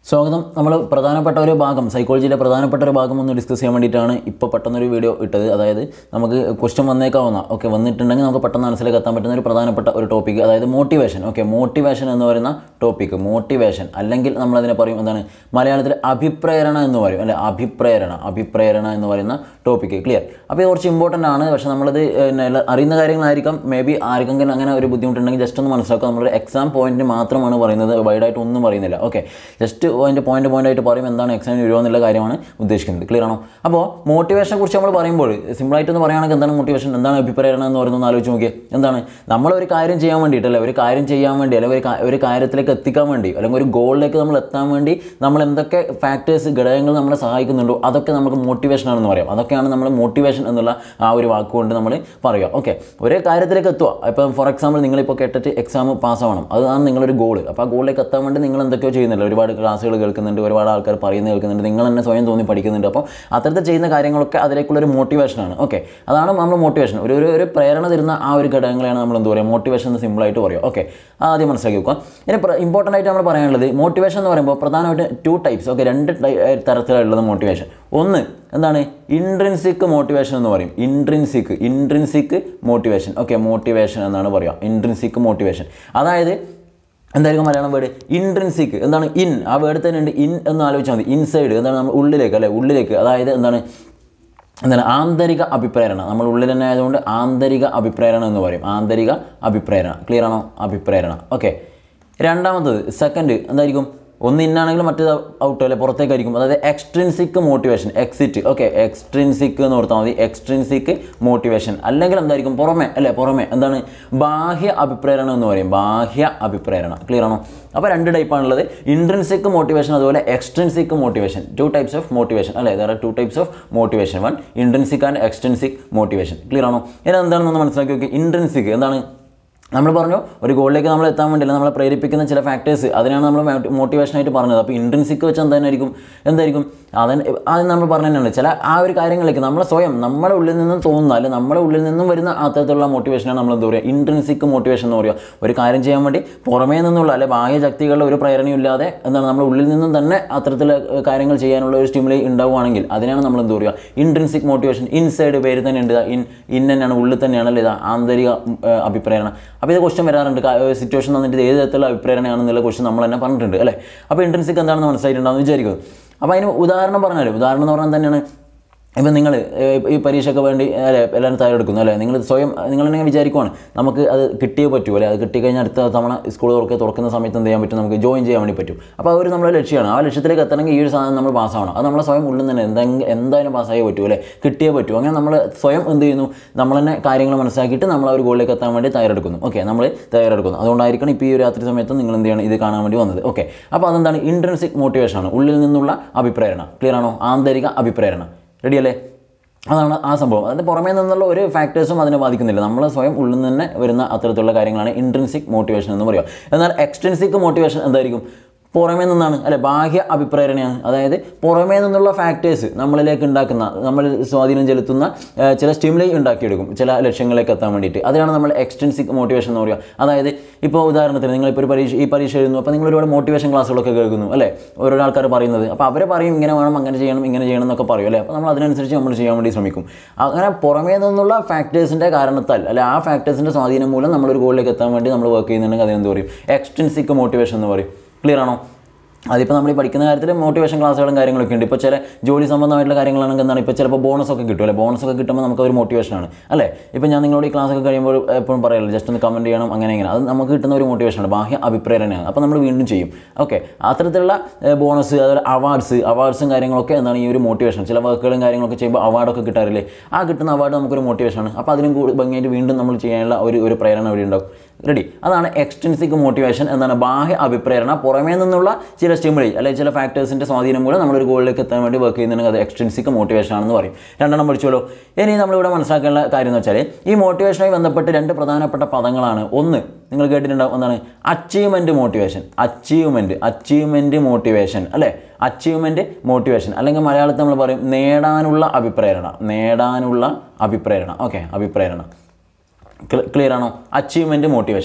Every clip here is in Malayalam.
സ്വാഗതം നമ്മൾ പ്രധാനപ്പെട്ട ഒരു ഭാഗം സൈക്കോളജിയിലെ പ്രധാനപ്പെട്ട ഒരു ഭാഗം ഒന്ന് ഡിസ്കസ് ചെയ്യാൻ വേണ്ടിയിട്ടാണ് ഇപ്പോൾ പെട്ടെന്നൊരു വീഡിയോ ഇട്ടത് അതായത് നമുക്ക് ക്വസ്റ്റ്യൻ വന്നേക്കാവുന്ന ഓക്കെ വന്നിട്ടുണ്ടെങ്കിൽ നമുക്ക് പെട്ടെന്ന് മനസ്സിലേക്ക് എത്താൻ പറ്റുന്ന ഒരു പ്രധാനപ്പെട്ട ഒരു ടോപ്പിക് അതായത് മോട്ടിവേഷൻ ഓക്കെ മോട്ടിവേഷൻ എന്ന് പറയുന്ന ടോപ്പിക് മോട്ടിവേഷൻ അല്ലെങ്കിൽ നമ്മളതിനെ പറയും എന്താണ് മലയാളത്തിൽ അഭിപ്രേരണ എന്ന് പറയും അല്ലെ അഭിപ്രേരണ അഭിപ്രേരണ എന്ന് പറയുന്ന ടോപ്പിക്ക് ക്ലിയർ അപ്പോൾ ഇത് കുറച്ച് ഇമ്പോർട്ടൻ്റ് ആണ് പക്ഷേ നമ്മളത് പിന്നെ എല്ലാ- അറിയുന്ന കാര്യങ്ങളായിരിക്കാം മേ ബി ആർക്കെങ്കിലും അങ്ങനെ ഒരു ബുദ്ധിമുട്ടുണ്ടെങ്കിൽ ജസ്റ്റ് ഒന്ന് മനസ്സിലാക്കുക നമ്മളൊരു എക്സാം പോയിന്റ് മാത്രമാണ് പറയുന്നത് വൈഡായിട്ട് ഒന്നും പറയുന്നില്ല ഓക്കെ ജസ്റ്റ് അതിൻ്റെ പോയിന്റ് പോയിന്റ് ആയിട്ട് പറയും എന്താണ് എക്സാമിന് വരുമോ എന്നുള്ള കാര്യമാണ് ഉദ്ദേശിക്കുന്നത് ക്ലിയർ ആണോ അപ്പോൾ മോട്ടിവേഷനെ കുറിച്ച് നമ്മൾ പറയുമ്പോൾ സിമ്പിളായിട്ട് ഒന്ന് പറയുകയാണെങ്കിൽ എന്താണ് മോട്ടിവേഷൻ എന്താണ് അഭിപ്രേരണ എന്ന് പറയുന്നത് ആലോചിച്ച് നോക്കിയേ എന്താണ് നമ്മൾ ഒരു കാര്യം ചെയ്യാൻ വേണ്ടിയിട്ടല്ലേ ഒരു കാര്യം ചെയ്യാൻ വേണ്ടി അല്ലെങ്കിൽ ഒരു കാ- ഒരു കാര്യത്തിലേക്ക് എത്തിക്കാൻ വേണ്ടി അല്ലെങ്കിൽ ഒരു ഗോളിലേക്ക് നമ്മൾ എത്താൻ വേണ്ടി നമ്മൾ എന്തൊക്കെ ഫാക്ടേഴ്സ് ഘടകങ്ങൾ നമ്മളെ സഹായിക്കുന്നുണ്ടോ അതൊക്കെ നമുക്ക് മോട്ടിവേഷൻ ആണെന്ന് പറയാം അതൊക്കെയാണ് നമ്മൾ മോട്ടിവേഷൻ എന്നുള്ള ആ ഒരു വാക്കുകൊണ്ട് നമ്മൾ പറയുക ഓക്കെ ഒരേ കാര്യത്തിലേക്ക് എത്തുക ഇപ്പം ഫോർ എക്സാമ്പിൾ നിങ്ങളിപ്പോൾ കേട്ടിട്ട് എക്സാം പാസ്സാവണം അതാണ് നിങ്ങളൊരു ഗോൾ അപ്പോൾ ആ ഗോളിലേക്ക് എത്താൻ വേണ്ടി നിങ്ങൾ എന്തൊക്കെയോ ചെയ്യുന്നില്ല ഒരുപാട് ക്ലാസ്സുകൾ കേൾക്കുന്നുണ്ട് ഒരുപാട് ആൾക്കാർ പറയുന്നത് കേൾക്കുന്നുണ്ട് നിങ്ങൾ തന്നെ സ്വയം തോന്നി പഠിക്കുന്നുണ്ട് അപ്പോൾ അത്തരത്തിൽ ചെയ്യുന്ന കാര്യങ്ങളൊക്കെ അതിലേക്കുള്ള ഒരു മോട്ടിവേഷനാണ് ഓക്കെ അതാണ് നമ്മൾ മോട്ടിവേഷൻ ഒരു ഒരു ഒരു പ്രേരണ തരുന്ന ആ ഒരു ഘടകങ്ങളെയാണ് നമ്മൾ എന്ത് പറയുക മോട്ടിവേഷൻ എന്ന് സിമ്പിളായിട്ട് പറയുക ഓക്കെ ആദ്യം മനസ്സിലാക്കി വെക്കുക ഇനി ഇമ്പോർട്ടൻ്റ് ആയിട്ട് നമ്മൾ പറയാനുള്ളത് മോട്ടിവേഷൻ എന്ന് പറയുമ്പോൾ പ്രധാനമായിട്ട് ടു ടൈപ്സ് ഓക്കെ രണ്ട് ടൈ- ഏർ തരത്തിലുള്ളത് മോട്ടിവേഷൻ ഒന്ന് എന്താണ് ഇൻട്രിൻസിക് മോട്ടിവേഷൻ എന്ന് പറയും intrinsic intrinsic motivation okay motivation എന്നാണ് പറയുക ഇൻട്രിൻസിക് മോട്ടിവേഷൻ അതായത് എന്തായിരിക്കും മലയാളം വേർഡ് ഇൻട്രിൻസിക് എന്താണ് ഇൻ ആ വേർഡ് തന്നെ ഉണ്ട് ഇൻ എന്ന് ആലോചിച്ചാൽ മതി ഇൻസൈഡ് എന്താണ് നമ്മൾ ഉള്ളിലേക്ക് അല്ലെ ഉള്ളിലേക്ക് അതായത് എന്താണ് എന്താണ് ആന്തരിക അഭിപ്രേരണ നമ്മൾ ഉള്ളിൽ തന്നെ ആയതുകൊണ്ട് ആന്തരിക അഭിപ്രേരണ എന്ന് പറയും ആന്തരിക അഭിപ്രേരണ ക്ലിയർ ആണോ അഭിപ്രേരണ ഓക്കെ രണ്ടാമത്തത് സെക്കൻഡ് എന്തായിരിക്കും ഒന്ന് ഇന്നാണെങ്കിലും മറ്റേത് ഔട്ട് അല്ലെ പുറത്തേക്കായിരിക്കും അതായത് extrinsic motivation exit okay extrinsic എന്ന് ഓർത്താൽ മതി എക്സ്ട്രിൻസിക് മോട്ടിവേഷൻ അല്ലെങ്കിൽ എന്തായിരിക്കും പുറമെ അല്ലേ പുറമെ എന്താണ് ബാഹ്യ അഭിപ്രേരണ എന്ന് പറയും ബാഹ്യ അഭിപ്രേരണ ക്ലിയർ ആണോ അപ്പോൾ രണ്ട് ടൈപ്പാണുള്ളത് ഇൻട്രിൻസിക് മോട്ടിവേഷൻ അതുപോലെ extrinsic motivation two types of motivation അല്ലേ there are two types of motivation one intrinsic and extrinsic motivation clear ആണോ ഇനി എന്താണെന്ന് മനസ്സിലാക്കി നോക്കി ഇൻട്രിൻസിക് എന്താണ് നമ്മൾ പറഞ്ഞു ഒരു ഗോളിലേക്ക് നമ്മൾ എത്താൻ വേണ്ടിയില്ല നമ്മളെ പ്രേരിപ്പിക്കുന്ന ചില ഫാക്ടേഴ്സ് അതിനാണ് നമ്മൾ മോട്ടിവേഷനായിട്ട് പറഞ്ഞത് അപ്പോൾ ഇൻട്രൻസിക്ക് വെച്ച് എന്തായിരിക്കും എന്തായിരിക്കും അതിന് ആദ്യം നമ്മൾ പറഞ്ഞു തന്നെയാണ് ചില ആ ഒരു കാര്യങ്ങളിലേക്ക് നമ്മൾ സ്വയം നമ്മുടെ ഉള്ളിൽ നിന്നും തോന്നുന്ന അല്ലെങ്കിൽ നമ്മുടെ ഉള്ളിൽ നിന്നും വരുന്ന അത്തരത്തിലുള്ള മോട്ടിവേഷനാണ് നമ്മൾ എന്താ പറയുക ഇൻട്രൻസിക്ക് മോട്ടിവേഷൻ എന്ന് പറയുക ഒരു കാര്യം ചെയ്യാൻ വേണ്ടി പുറമേ നിന്നുള്ള അല്ലെ ബാഹ്യ ശക്തികളുടെ ഒരു പ്രേരണയും ഇല്ലാതെ എന്താണ് നമ്മുടെ ഉള്ളിൽ നിന്നും തന്നെ അത്തരത്തിലുള്ള ഏഹ്, കാര്യങ്ങൾ ചെയ്യാനുള്ള ഒരു സ്റ്റിമുലൈ ഉണ്ടാവുകയാണെങ്കിൽ അതിനാണ് നമ്മൾ എന്താ പറയുക ഇൻട്രൻസിക് മോട്ടിവേഷൻ ഇൻസൈഡ് പേര് തന്നെ ഉണ്ട് ഇതാ ഇൻ ഇൻ തന്നെയാണ് ഉള്ളിൽ തന്നെയാണ് അല്ലേ ഇതാ ആന്തരിക ഉം, ഏഹ്, അഭിപ്രേരണ അപ്പോൾ ഇത് ക്വസ്റ്റ്യൻ വരാറുണ്ട് സിറ്റുവേഷൻ തന്നിട്ട് ഇത് ഏത് തരത്തിലുള്ള അഭിപ്രേരണയാണെന്നുള്ള ക്വസ്റ്റ്യൻ നമ്മൾ തന്നെ പറഞ്ഞിട്ടുണ്ട് അല്ലേ അപ്പോൾ ഇൻട്രൻസിക് എന്താണെന്ന് മനസ്സിലായിട്ടുണ്ടാകുമെന്ന് വിചാരിക്കുന്നു അപ്പോൾ അതിന് ഉദാഹരണം പറഞ്ഞാലും ഉദാഹരണം എന്ന് പറഞ്ഞാൽ തന്നെയാണ് ഇപ്പം നിങ്ങൾ ഈ പരീക്ഷയ്ക്ക് വേണ്ടി അല്ലെ എല്ലാവരും തയ്യാറെടുക്കുന്നു അല്ലേ നിങ്ങൾ സ്വയം നിങ്ങൾ തന്നെ വിചാരിക്കുവാണ് നമുക്ക് അത് കിട്ടിയേ പറ്റൂ അല്ലെ അത് കിട്ടിക്കഴിഞ്ഞാൽ അടുത്ത തവണ സ്കൂൾ തുറക്കുക തുറക്കുന്ന സമയത്ത് എന്ത് ചെയ്യാൻ പറ്റും നമുക്ക് ജോയിൻ ചെയ്യാൻ വേണ്ടി പറ്റും അപ്പോൾ ആ ഒരു നമ്മുടെ ലക്ഷ്യമാണ് ആ ലക്ഷ്യത്തിലേക്ക് എത്തണമെങ്കിൽ ഈ ഒരു സാധനം നമ്മൾ പാസ്സാവണം അത് നമ്മളെ സ്വയം ഉള്ളിൽ തന്നെ എന്തെങ്കിലും എന്തായാലും പാസ്സായേ പറ്റൂ അല്ലേ കിട്ടിയേ പറ്റൂ അങ്ങനെ നമ്മൾ സ്വയം എന്ത് ചെയ്യുന്നു നമ്മൾ തന്നെ കാര്യങ്ങൾ മനസ്സിലാക്കിയിട്ട് നമ്മൾ ആ ഒരു ഗോളിലേക്ക് എത്താൻ വേണ്ടി തയ്യാറെടുക്കുന്നു ഓക്കെ നമ്മൾ തയ്യാറെടുക്കുന്നു അതുകൊണ്ടായിരിക്കണം ഇപ്പോൾ ഈ ഒരു രാത്രി സമയത്ത് നിങ്ങൾ എന്ത് ചെയ്യണം ഇത് കാണാൻ വേണ്ടി വന്നത് ഓക്കെ അപ്പോൾ അതെന്താണ് ഇൻട്രൻസിക് മോട്ടിവേഷൻ ആണ് ഉള്ളിൽ നിന്നുള്ള അഭിപ്രേരണ ക്ലിയർ ആണോ ആന്തരിക അഭിപ്രേരണ റെഡി അല്ലേ അതാണ് ആ സംഭവം അതിൻ്റെ പുറമേ നിന്നുള്ള ഒരു ഫാക്ടേഴ്സും അതിനെ ബാധിക്കുന്നില്ല നമ്മൾ സ്വയം ഉള്ളിൽ നിന്ന് തന്നെ വരുന്ന അത്തരത്തിലുള്ള കാര്യങ്ങളാണ് ഇൻട്രൻസിക് മോട്ടിവേഷൻ എന്ന് പറയുക എന്നാൽ എക്സ്ട്രൻസിക് മോട്ടിവേഷൻ എന്തായിരിക്കും പുറമേ നിന്നാണ് അല്ലെ ബാഹ്യ അഭിപ്രേരണയാണ് അതായത് പുറമേ നിന്നുള്ള ഫാക്ടേഴ്സ് നമ്മളിലേക്ക് ഉണ്ടാക്കുന്ന നമ്മൾ സ്വാധീനം ചെലുത്തുന്ന ഏഹ്, ചില സ്റ്റിമുലൈ ഉണ്ടാക്കിയെടുക്കും ചില ലക്ഷ്യങ്ങളിലേക്ക് എത്താൻ വേണ്ടിയിട്ട് അതിനാണ് നമ്മൾ എക്സ്ട്രൻസിക് മോട്ടിവേഷൻ എന്ന് പറയുക അതായത് ഇപ്പോൾ ഉദാഹരണത്തിന് നിങ്ങളിപ്പോൾ ഒരു പരീക്ഷ ഈ പരീക്ഷ എഴുതുന്നു അപ്പോൾ നിങ്ങൾ ഒരുപാട് മോട്ടിവേഷൻ ക്ലാസ്സുകളൊക്കെ കേൾക്കുന്നു അല്ലേ ഓരോ ആൾക്കാർ പറയുന്നത് അപ്പോൾ അവർ പറയും ഇങ്ങനെ വേണം അങ്ങനെ ചെയ്യണം ഇങ്ങനെ ചെയ്യണം എന്നൊക്കെ പറയും അല്ലേ അപ്പോൾ നമ്മൾ അതിനനുസരിച്ച് നമ്മൾ ചെയ്യാൻ വേണ്ടി ശ്രമിക്കും അങ്ങനെ പുറമേ നിന്നുള്ള ഫാക്ടേഴ്സിൻ്റെ കാരണത്താൽ അല്ലെ ആ ഫാക്ടേഴ്സിൻ്റെ സ്വാധീനം മൂലം നമ്മളൊരു ഗോളിലേക്ക് എത്താൻ വേണ്ടി നമ്മൾ വർക്ക് ചെയ്യുന്നുണ്ടെങ്കിൽ അതിനെന്ത് പറയും എക്സ്ട്രൻസിക് മോട്ടിവേഷൻ എന്ന് പറയും ക്ലിയർ ആണോ അതിപ്പോൾ നമ്മൾ ഈ പഠിക്കുന്ന കാര്യത്തിൽ മോട്ടിവേഷൻ ക്ലാസ്സുകളും കാര്യങ്ങളൊക്കെ ഉണ്ട് ഇപ്പോൾ ചില ജോലി സംബന്ധമായിട്ടുള്ള കാര്യങ്ങളാണെങ്കിൽ എന്താണ് ഇപ്പോൾ ചിലപ്പോൾ ബോണസ് ഒക്കെ കിട്ടും അല്ലേ ബോണസ് ഒക്കെ കിട്ടുമ്പോൾ നമുക്ക് ഒരു മോട്ടിവേഷനാണ് അല്ലേ ഇപ്പോൾ ഞാൻ നിങ്ങളോട് ഈ ക്ലാസ് ഒക്കെ കഴിയുമ്പോൾ എപ്പോഴും പറയല്ലോ ജസ്റ്റ് ഒന്ന് കമൻറ്റ് ചെയ്യണം അങ്ങനെ ഇങ്ങനെ അത് നമുക്ക് കിട്ടുന്ന ഒരു മോട്ടിവേഷനാണ് ബാഹ്യ അഭിപ്രേരണയാണ് അപ്പോൾ നമ്മൾ വീണ്ടും ചെയ്യും ഓക്കെ അത്തരത്തിലുള്ള ബോണസ് അതുപോലെ അവാർഡ്സ് അവാർഡ്സും കാര്യങ്ങളൊക്കെ എന്താണ് ഈ ഒരു മോട്ടിവേഷൻ ചില വർക്കുകളും കാര്യങ്ങളൊക്കെ ചെയ്യുമ്പോൾ അവാർഡൊക്കെ കിട്ടാറില്ലേ ആ കിട്ടുന്ന അവാർഡ് നമുക്കൊരു മോട്ടിവേഷനാണ് അപ്പോൾ അതിനും കൂടി ഭംഗിയായിട്ട് വീണ്ടും നമ്മൾ ചെയ്യാനുള്ള ഒരു ഒരു പ്രേരണ ഇവിടെ ഉണ്ടാവും റെഡി അതാണ് എക്സ്ട്രിൻസിക് മോട്ടിവേഷൻ എന്താണ് ബാഹ്യ അഭിപ്രേരണ പുറമേ നിന്നുള്ള ചില സ്റ്റിമുലി അല്ലെങ്കിൽ ചില ഫാക്ടേഴ്സിൻ്റെ സ്വാധീനം മൂലം നമ്മളൊരു ഗോളിലേക്ക് എത്താൻ വേണ്ടി വർക്ക് ചെയ്യുന്നുണ്ടെങ്കിൽ അത് എക്സ്ട്രിൻസിക് മോട്ടിവേഷൻ ആണെന്ന് പറയും രണ്ടെണ്ണം പഠിച്ചോളൂ ഇനി നമ്മളിവിടെ മനസ്സിലാക്കേണ്ട കാര്യം എന്ന് വെച്ചാൽ ഈ മോട്ടിവേഷനുമായി ബന്ധപ്പെട്ട് രണ്ട് പ്രധാനപ്പെട്ട പദങ്ങളാണ് ഒന്ന് നിങ്ങൾ കേട്ടിട്ടുണ്ടാവും എന്താണ് achievement motivation achievement achievement motivation അല്ലേ അച്ചീവ്മെൻറ്റ് മോട്ടിവേഷൻ അല്ലെങ്കിൽ മലയാളത്തിൽ നമ്മൾ പറയും നേടാനുള്ള അഭിപ്രേരണ നേടാനുള്ള അഭിപ്രേരണ ഓക്കെ അഭിപ്രേരണ ക്ലിയർ ആണോ അച്ചീവ്മെൻറ്റ് മോട്ടിവേഷൻ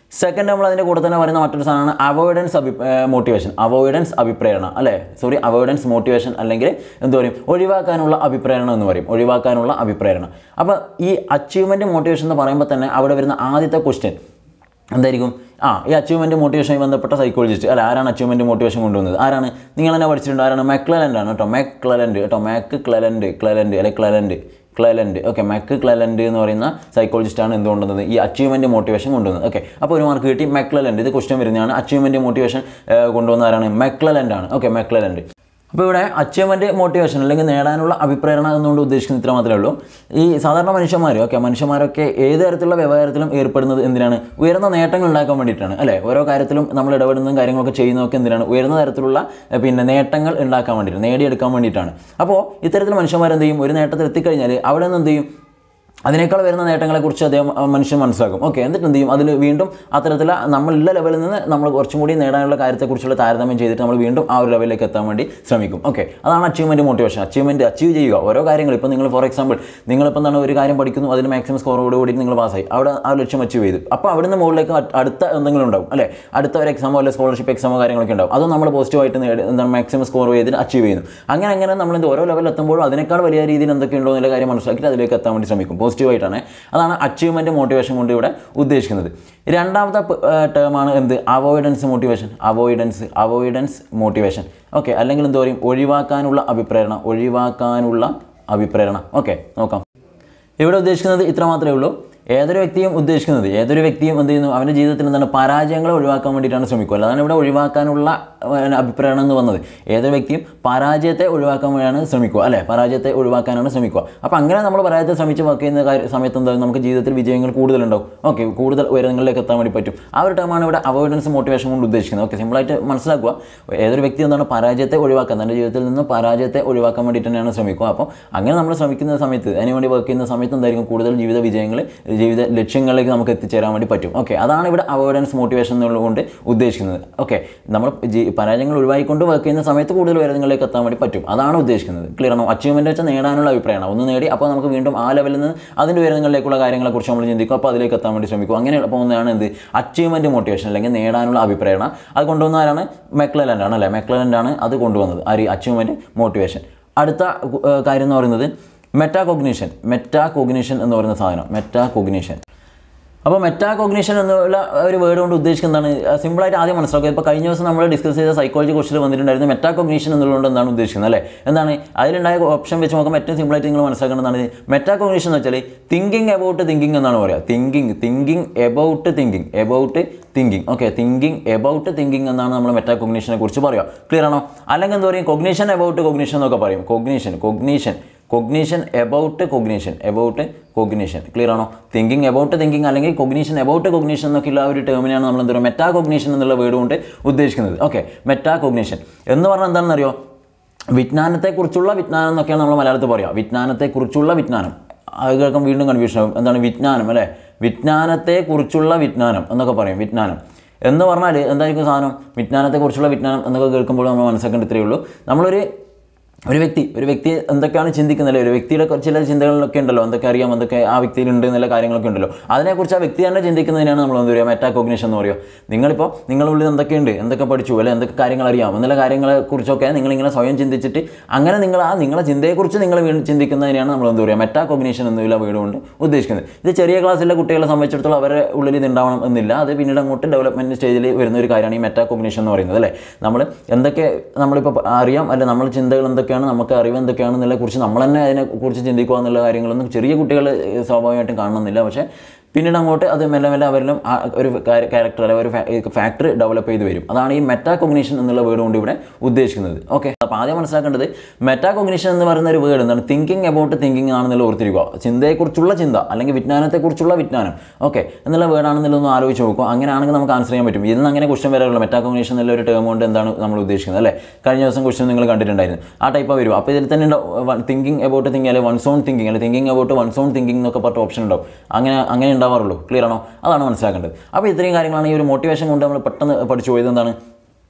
സെക്കൻഡ് നമ്മൾ അതിൻ്റെ കൂടെ തന്നെ പറയുന്ന മറ്റൊരു സാധനമാണ് അവോയ്ഡൻസ് അഭി മോട്ടിവേഷൻ അവോയ്ഡൻസ് അഭിപ്രേരണ അല്ലേ സോറി അവോയ്ഡൻസ് മോട്ടിവേഷൻ അല്ലെങ്കിൽ എന്ത് പറയും ഒഴിവാക്കാനുള്ള അഭിപ്രേരണ എന്ന് പറയും ഒഴിവാക്കാനുള്ള അഭിപ്രേരണ അപ്പോൾ ഈ അച്ചീവ്മെൻറ്റ് മോട്ടിവേഷൻ എന്ന് പറയുമ്പോൾ തന്നെ അവിടെ വരുന്ന ആദ്യത്തെ ക്വസ്റ്റ്യൻ എന്തായിരിക്കും ആ ഈ അച്ചീവ്മെൻറ്റ് മോട്ടിവേഷനുമായി ബന്ധപ്പെട്ട സൈക്കോളജിസ്റ്റ് അല്ല ആരാണ് അച്ചീവ്മെൻറ്റ് മോട്ടിവേഷൻ കൊണ്ടുവന്നത് ആരാണ് നിങ്ങൾ തന്നെ പഠിച്ചിട്ടുണ്ട് ആരാണ് മെക്ലലൻ്റ് ആണ് കേട്ടോ മെക് ക്ലലൻ്റ് കേട്ടോ മാക്ക് ക്ലലൻ്റ് ക്ലലൻ്റ് അല്ലെ ക്ലലൻ്റ് ക്ലലൻ്റ് ഓക്കെ മെക്ക് ക്ലലൻ്റ് എന്ന് പറയുന്ന സൈക്കോളജിസ്റ്റാണ് എന്ത് കൊണ്ടുവന്നത് ഈ അച്ചീവ്മെൻറ്റ് മോട്ടിവേഷൻ കൊണ്ടുവന്നത് ഓക്കെ അപ്പോൾ ഒരു മാർക്ക് കിട്ടി മെക്ലലൻ്റ് ഇത് ക്വസ്റ്റ്യൻ വരുന്നതാണ് അച്ചീവ്മെൻറ്റ് മോട്ടിവേഷൻ കൊണ്ടുവന്ന ആരാണ് മെക്ലലൻ്റ് ആണ് ഓക്കെ മെക്ലലൻ്റ് അപ്പോൾ ഇവിടെ അച്ചീവ്മെൻറ്റ് മോട്ടിവേഷൻ അല്ലെങ്കിൽ നേടാനുള്ള അഭിപ്രേരണ എന്നുകൊണ്ട് ഉദ്ദേശിക്കുന്നത് ഇത്ര മാത്രമേ ഉള്ളൂ ഈ സാധാരണ മനുഷ്യന്മാർ ഓക്കെ മനുഷ്യന്മാരൊക്കെ ഏത് തരത്തിലുള്ള വ്യവഹാരത്തിലും ഏർപ്പെടുന്നത് എന്തിനാണ് ഉയർന്ന നേട്ടങ്ങൾ ഉണ്ടാക്കാൻ വേണ്ടിയിട്ടാണ് അല്ലേ ഓരോ കാര്യത്തിലും നമ്മൾ ഇടപെടുന്നതും കാര്യങ്ങളൊക്കെ ചെയ്യുന്നതൊക്കെ എന്തിനാണ് ഉയർന്ന തരത്തിലുള്ള എഹ്, പിന്നെ നേട്ടങ്ങൾ ഉണ്ടാക്കാൻ വേണ്ടിയിട്ട് നേടിയെടുക്കാൻ വേണ്ടിയിട്ടാണ് അപ്പോൾ ഇത്തരത്തിൽ മനുഷ്യന്മാർ എന്ത് ചെയ്യും ഒരു നേട്ടത്തിൽ എത്തിക്കഴിഞ്ഞാൽ അവിടെ നിന്ന് എന്ത് ചെയ്യും അതിനേക്കാൾ വരുന്ന നേട്ടങ്ങളെക്കുറിച്ച് അദ്ദേഹം ആ, മനുഷ്യൻ മനസ്സിലാക്കും ഓക്കെ എന്നിട്ട് എന്ത് ചെയ്യും അതിൽ വീണ്ടും അത്തരത്തിൽ നമ്മളുള്ള ലെവലിൽ നിന്ന് നമ്മൾ കുറച്ചും കൂടി നേടാനുള്ള കാര്യത്തെക്കുറിച്ചുള്ള താരതമ്യം ചെയ്തിട്ട് നമ്മൾ വീണ്ടും ആ ഒരു ലെവലിലേക്ക് എത്താൻ വേണ്ടി ശ്രമിക്കും ഓക്കെ അതാണ് അച്ചീവ്മെൻറ്റ് മോട്ടിവേഷൻ അച്ചീവ്മെൻറ്റ് അച്ചീവ് ചെയ്യുക ഓരോ കാര്യങ്ങൾ ഇപ്പോൾ നിങ്ങൾ ഫോർ എക്സാമ്പിൾ നിങ്ങളിപ്പോൾ എന്താണ് ഒരു കാര്യം പഠിക്കുന്നു അതിന് മാക്സിമം സ്കോറോട് കൂടി നിങ്ങൾ പാസ്സായി അവിടെ ആ ലക്ഷ്യം അച്ചീവ് ചെയ്തു അപ്പോൾ അവിടുന്ന് മുകളിലേക്ക് അ- അടുത്ത എന്തെങ്കിലും ഉണ്ടാവും അല്ലേ അടുത്ത ഒരു എക്സാമോ അല്ലെങ്കിൽ സ്കോളർഷിപ്പ് എക്സാമോ കാര്യങ്ങളൊക്കെ ഉണ്ടാവും അതും നമ്മൾ പോസിറ്റീവായിട്ട് നേടി എന്താണ് മാക്സിമം സ്കോർ ചെയ്തിട്ട് അച്ചീവ് ചെയ്യുന്നു അങ്ങനെ അങ്ങനെ നമ്മൾ എന്ത് ഓരോ ലെവലിൽ എത്തുമ്പോഴും അതിനേക്കാൾ വലിയ രീതിയിൽ എന്തൊക്കെയുണ്ടോ എന്നുള്ള കാര്യം മനസ്സിലാക്കിയിട്ട് അതിലേക്ക് എത്താൻ വേണ്ടി ശ്രമിക്കും പോസിറ്റീവായിട്ടാണ് അതാണ് അച്ചീവ്മെൻറ്റ് മോട്ടിവേഷൻ കൊണ്ട് ഇവിടെ ഉദ്ദേശിക്കുന്നത് രണ്ടാമത്തെ ടേമാണ് എന്ത് avoidance motivation avoidance avoidance motivation okay അല്ലെങ്കിൽ എന്ത് പറയും ഒഴിവാക്കാനുള്ള അഭിപ്രേരണ ഒഴിവാക്കാനുള്ള അഭിപ്രേരണ ഓക്കെ നോക്കാം ഇവിടെ ഉദ്ദേശിക്കുന്നത് ഇത്ര മാത്രമേ ഉള്ളൂ ഏതൊരു വ്യക്തിയും ഉദ്ദേശിക്കുന്നത് ഏതൊരു വ്യക്തിയും എന്ത് ചെയ്യുന്നു അവൻ്റെ ജീവിതത്തിൽ എന്താണ് പരാജയങ്ങളെ ഒഴിവാക്കാൻ വേണ്ടിയിട്ടാണ് ശ്രമിക്കുക അതാണ് ഇവിടെ ഒഴിവാക്കാനുള്ള ഏഹ്, അഭിപ്രായമാണ് എന്ന് വന്നത് ഏതൊരു വ്യക്തിയും പരാജയത്തെ ഒഴിവാക്കാൻ വേണ്ടിയാണ് ശ്രമിക്കുക അല്ലേ പരാജയത്തെ ഒഴിവാക്കാനാണ് ശ്രമിക്കുക അപ്പോൾ അങ്ങനെ നമ്മൾ പരാജയത്തെ ശ്രമിച്ച് വർക്ക് ചെയ്യുന്ന കാര്യ സമയത്ത് എന്താകും നമുക്ക് ജീവിതത്തിൽ വിജയങ്ങൾ കൂടുതലുണ്ടാവും ഓക്കെ കൂടുതൽ ഉയരങ്ങളിലേക്ക് എത്താൻ വേണ്ടി പറ്റും ആ ഒരു ടൈമാണ് ഇവിടെ അവോയ്ഡൻസ് മോട്ടിവേഷൻ കൊണ്ട് ഉദ്ദേശിക്കുന്നത് ഓക്കെ സിമ്പിളായിട്ട് മനസ്സിലാക്കുക ഏതൊരു വ്യക്തി എന്താണ് പരാജയത്തെ ഒഴിവാക്കാൻ തൻ്റെ ജീവിതത്തിൽ നിന്ന് പരാജയത്തെ ഒഴിവാക്കാൻ വേണ്ടിയിട്ട് തന്നെയാണ് ശ്രമിക്കുക അപ്പോൾ അങ്ങനെ നമ്മൾ ശ്രമിക്കുന്ന സമയത്ത് അതിന് വേണ്ടി വർക്ക് ചെയ്യുന്ന സമയത്ത് എന്തായിരിക്കും കൂടുതൽ ജീവിത വിജയങ്ങൾ ജീവിത ലക്ഷ്യങ്ങളിലേക്ക് നമുക്ക് എത്തിച്ചേരാൻ വേണ്ടി പറ്റും ഓക്കെ അതാണ് ഇവിടെ അവോയ്ഡൻസ് മോട്ടിവേഷൻ എന്നുള്ളതുകൊണ്ട് ഉദ്ദേശിക്കുന്നത് ഓക്കെ നമ്മൾ ജി- പരാജയങ്ങൾ ഒഴിവാക്കിക്കൊണ്ട് വർക്ക് ചെയ്യുന്ന സമയത്ത് കൂടുതൽ ഉയരങ്ങളിലേക്ക് എത്താൻ വേണ്ടി പറ്റും അതാണ് ഉദ്ദേശിക്കുന്നത് ക്ലിയർ ആണോ അച്ചീവ്മെൻറ്റ് വെച്ചാൽ നേടാനുള്ള അഭിപ്രായമാണ് ഒന്ന് നേടി അപ്പോൾ നമുക്ക് വീണ്ടും ആ ലെവലിൽ നിന്ന് അതിൻ്റെ ഉയരങ്ങളിലേക്കുള്ള കാര്യങ്ങളെക്കുറിച്ച് നമ്മൾ ചിന്തിക്കും അപ്പോൾ അതിലേക്ക് എത്താൻ വേണ്ടി ശ്രമിക്കും അങ്ങനെ പോകുന്നതാണ് എന്ത് അച്ചീവ്മെൻറ്റ് മോട്ടിവേഷൻ അല്ലെങ്കിൽ നേടാനുള്ള അഭിപ്രായമാണ് അത് കൊണ്ടുവന്ന ആരാണ് മെക്ലലൻ്റ് ആണ് അല്ലേ മെക്ലലൻ്റ് ആണ് അത് കൊണ്ടുവന്നത് ആര് അച്ചീവ്മെൻറ്റ് മോട്ടിവേഷൻ അടുത്ത ഏഹ്, കാര്യം എന്ന് പറയുന്നത് മെറ്റാ കോഗ്നീഷൻ മെറ്റാ കോഗ്നീഷൻ എന്ന് പറയുന്ന സാധനം മെറ്റാ കോഗ്നീഷൻ അപ്പോൾ മെറ്റാ കോഗ്നീഷൻ എന്നുള്ള ഒരു വേർഡ് കൊണ്ട് ഉദ്ദേശിക്കുന്നത് എന്താണ് സിമ്പിളായിട്ട് ആദ്യം മനസ്സിലാക്കുക ഇപ്പോൾ കഴിഞ്ഞ ദിവസം നമ്മൾ ഡിസ്കസ് ചെയ്ത സൈക്കോളജി ക്വസ്റ്റിൽ വന്നിട്ടുണ്ടായിരുന്നു മെറ്റാ കോഗ്നീഷൻ എന്നുള്ളതുകൊണ്ട് എന്താണ് ഉദ്ദേശിക്കുന്നത് അല്ലേ എന്താണ് അതിലുണ്ടായ ഓപ്ഷൻ വെച്ച് നോക്കുമ്പോൾ ഏറ്റവും സിമ്പിളായിട്ട് നിങ്ങൾ മനസ്സിലാക്കേണ്ടതാണ് മെറ്റാ കോഗ്നീഷൻ എന്ന് വെച്ചാൽ തിങ്കിങ് എബൌട്ട് തിങ്കിങ് എന്നാണ് പറയുക thinking thinking about thinking about thinking okay thinking about thinking എന്നാണ് നമ്മൾ മെറ്റാ കോഗ്നീഷനെ കുറിച്ച് പറയുക ക്ലിയർ ആണോ അല്ലെങ്കിൽ എന്താ പറയുക കൊഗ്നീഷൻ എബൌട്ട് കൊഗ്നീഷൻ എന്നൊക്കെ പറയും cognition cognition cognition about cognition about cognition clear ആണോ തിങ്കിങ് എബൌട്ട് തിങ്കിങ് അല്ലെങ്കിൽ കൊഗ്നീഷൻ എബൌട്ട് കൊഗ്നീഷൻ എന്നൊക്കെയുള്ള ആ ഒരു ടേമിനാണ് നമ്മൾ എന്താ പറയുക മെറ്റാ കൊഗ്നീഷൻ എന്നുള്ള വേർഡ് കൊണ്ട് ഉദ്ദേശിക്കുന്നത് ഓക്കെ മെറ്റാ കൊഗ്നീഷൻ എന്ന് പറഞ്ഞാൽ എന്താണെന്നറിയോ വിജ്ഞാനത്തെക്കുറിച്ചുള്ള വിജ്ഞാനം എന്നൊക്കെയാണ് നമ്മൾ മലയാളത്തിൽ പറയുക വിജ്ഞാനത്തെക്കുറിച്ചുള്ള വിജ്ഞാനം അത് കേൾക്കാൻ വീണ്ടും കൺഫ്യൂഷൻ ആവും എന്താണ് വിജ്ഞാനം അല്ലേ വിജ്ഞാനത്തെക്കുറിച്ചുള്ള വിജ്ഞാനം എന്നൊക്കെ പറയും വിജ്ഞാനം എന്ന് പറഞ്ഞാൽ എന്തായിരിക്കും സാധനം വിജ്ഞാനത്തെക്കുറിച്ചുള്ള വിജ്ഞാനം എന്നൊക്കെ കേൾക്കുമ്പോൾ നമ്മൾ മനസ്സിലാക്കേണ്ട ഇത്രയേ ഉള്ളൂ നമ്മളൊരു ഒരു വ്യക്തി ഒരു വ്യക്തി എന്തൊക്കെയാണ് ചിന്തിക്കുന്നത് അല്ലേ ഒരു വ്യക്തിയുടെ കുറച്ച് ചില ചിന്തകളിലൊക്കെ ഉണ്ടല്ലോ എന്തൊക്കെ അറിയാം എന്തൊക്കെ ആ വ്യക്തിയിലുണ്ട് എന്നുള്ള കാര്യങ്ങളൊക്കെ ഉണ്ടല്ലോ അതിനെക്കുറിച്ച് ആ വ്യക്തി തന്നെ ചിന്തിക്കുന്നതിനാണ് നമ്മൾ എന്താ പറയുക മെറ്റാകോഗ്നേഷൻ എന്ന് പറയുക നിങ്ങളിപ്പോൾ നിങ്ങളുടെ ഉള്ളിൽ എന്തൊക്കെയുണ്ട് എന്തൊക്കെ പഠിച്ചു അല്ലെ എന്തൊക്കെ കാര്യങ്ങൾ അറിയാം എന്നുള്ള കാര്യങ്ങളെക്കുറിച്ചൊക്കെ നിങ്ങളിങ്ങനെ സ്വയം ചിന്തിച്ചിട്ട് അങ്ങനെ നിങ്ങൾ ആ നിങ്ങളെ ചിന്തയെക്കുറിച്ച് നിങ്ങൾ വീണ്ടും ചിന്തിക്കുന്നതിനാണ് നമ്മൾ എന്താ പറയുക മെറ്റാകോഗ്നേഷൻ എന്നുള്ള വീട് കൊണ്ട് ഉദ്ദേശിക്കുന്നത് ഇത് ചെറിയ ക്ലാസ്സിലെ കുട്ടികളെ സംബന്ധിച്ചിടത്തോളം അവരുടെ ഉള്ളിൽ ഇത് ഉണ്ടാവണം എന്നില്ല അത് പിന്നീട് അങ്ങോട്ട് ഡെവലപ്മെൻറ്റ് സ്റ്റേജിൽ വരുന്ന ഒരു കാര്യമാണ് ഈ മെറ്റാകോഗ്നേഷൻ എന്ന് പറയുന്നത് അല്ലേ നമ്മൾ എന്തൊക്കെ നമ്മളിപ്പോൾ അറിയാം അല്ലെ നമ്മൾ ചിന്തകൾ എന്തൊക്കെയാണ് നമുക്ക് അറിവ് എന്തൊക്കെയാണെന്നുള്ള കുറിച്ച് നമ്മൾ തന്നെ അതിനെക്കുറിച്ച് ചിന്തിക്കുക എന്നുള്ള കാര്യങ്ങളൊന്നും ചെറിയ കുട്ടികൾ സ്വാഭാവികമായിട്ടും കാണണമെന്നില്ല പക്ഷേ പിന്നീട് അങ്ങോട്ട് അത് മെല്ലെ മെല്ലെ അവരിലും ആ ഒരു ക്യാരക്ടർ അല്ലെങ്കിൽ ഒരു ഫാക്ടർ ഡെവലപ്പ് ചെയ്ത് വരും അതാണ് ഈ മെറ്റാ കൊഗ്നീഷൻ എന്നുള്ള വേർഡ് കൊണ്ട് ഇവിടെ ഉദ്ദേശിക്കുന്നത് ഓക്കെ അപ്പോൾ ആദ്യം മനസ്സിലാക്കേണ്ടത് മെറ്റാ കൊഗ്നീഷൻ എന്ന് പറയുന്ന ഒരു വേർഡ് എന്താണ് തിങ്കിങ് അബൌട്ട് തിങ്കിങ് ആണെന്നുള്ള ഓർത്തിരിക്കുക ചിന്തയെക്കുറിച്ചുള്ള ചിന്ത അല്ലെങ്കിൽ വിജ്ഞാനത്തെക്കുറിച്ചുള്ള വിജ്ഞാനം ഓക്കെ എന്നുള്ള വേർഡാണെന്നുള്ളതൊന്ന് ആലോചിച്ച് നോക്കുക അങ്ങനെയാണെങ്കിൽ നമുക്ക് ആൻസർ ചെയ്യാൻ പറ്റും ഇന്ന് അങ്ങനെ ക്വസ്റ്റൻ വരാറുള്ളൂ മെറ്റാ കൊഗ്നീഷൻ എന്നുള്ള ഒരു ടേം കൊണ്ട് എന്താണ് നമ്മൾ ഉദ്ദേശിക്കുന്നത് അല്ലേ കഴിഞ്ഞ ദിവസം ക്വസ്റ്റൻ നിങ്ങൾ കണ്ടിട്ടുണ്ടായിരുന്നു ആ ടൈപ്പ് വരും അപ്പോൾ ഇതിൽ തന്നെ ഉണ്ടാവും തിങ്കിങ് അബൌട്ട് തിങ്കിങ് അല്ലെങ്കിൽ വൺ സോൺ തിങ്കിങ് അല്ലെങ്കിൽ thinking about one's own thinking എന്നൊക്കെ പറഞ്ഞ ഓപ്ഷൻ ഉണ്ടാവും അങ്ങനെ അങ്ങനെ ഉണ്ടാവാറുള്ളൂ ക്ലിയർ ആണോ അതാണ് മനസ്സിലാക്കേണ്ടത് അപ്പോൾ ഇത്രയും കാര്യങ്ങളാണ് ഈ ഒരു മോട്ടിവേഷൻ കൊണ്ട് നമ്മൾ പെട്ടെന്ന് പഠിച്ചു പോയത് എന്താണ്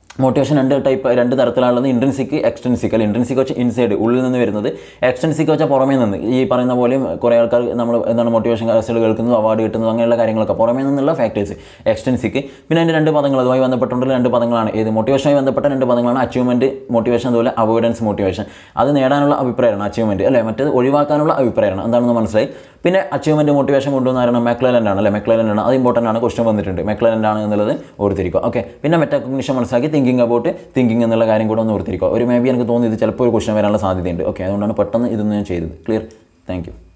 മോട്ടിവേഷൻ രണ്ട് ടൈപ്പ് രണ്ട് തരത്തിലുള്ളത് ഇൻട്രൻസിക് എക്സ്റ്റൻസിക് അല്ല ഇൻട്രൻസിക് വെച്ചാൽ ഇൻസൈഡ് ഉള്ളിൽ നിന്ന് വരുന്നത് എക്സ്റ്റൻസിക് വെച്ചാൽ പുറമേ നിന്ന് ഈ പറയുന്ന പോലെയും കുറേ ആൾക്കാർ നമ്മൾ എന്താണ് മോട്ടിവേഷൻ ക്ലാസ്സുകൾ കേൾക്കുന്നത് അവാർഡ് കിട്ടുന്നത് അങ്ങനെയുള്ള കാര്യങ്ങളൊക്കെ പുറമേ നിന്നുള്ള ഫാക്ടേഴ്സ് എക്സ്റ്റൻസിക് പിന്നെ അതിൻ്റെ രണ്ട് പദങ്ങൾ അതുമായി ബന്ധപ്പെട്ടുള്ള രണ്ട് പദങ്ങളാണ് ഏത് മോട്ടിവേഷനുമായി ബന്ധപ്പെട്ട രണ്ട് പദങ്ങളാണ് അച്ചീവ്മെൻറ്റ് മോട്ടിവേഷൻ അതുപോലെ അവോയ്ഡൻസ് മോട്ടിവേഷൻ അത് നേടാനുള്ള അഭിപ്രായമാണ് അച്ചീവ്മെൻറ്റ് അല്ലേ മറ്റേത് ഒഴിവാക്കാനുള്ള അഭിപ്രായമാണ് എന്താണെന്ന് മനസ്സിലായി പിന്നെ അച്ചീവ്മെൻറ്റ് മോട്ടിവേഷൻ കൊണ്ടുവന്ന ആരാണ് മെക്ലലൻ്റ് ആണ് അല്ലേ മെക്ലലൻ്റ് ആണ് അത് ഇമ്പോർട്ടൻ്റ് ആണ് ക്വസ്റ്റ്യൻ വന്നിട്ടുണ്ട് മെക്ലലൻ്റ് ആണ് എന്നുള്ളത് ഓർത്തിരിക്കുക ഓക്കെ പിന്നെ മെറ്റാകോഗ്നിഷൻ മനസ്സിലാക്കി തിങ്കിങ് അബൌട്ട് തിങ്കിങ് എന്നുള്ള കാര്യം കൂടെ ഒന്ന് ഓർത്തിരിക്കുക ഒരു മേ ബി എനിക്ക് തോന്നി ഇത് ചിലപ്പോൾ ഒരു ക്വസ്റ്റ്യൻ വരാനുള്ള സാധ്യതയുണ്ട് ഓക്കെ അതുകൊണ്ടാണ് പെട്ടെന്ന് ഇതൊന്നും ഞാൻ ചെയ്തത് ക്ലിയർ താങ്ക് യു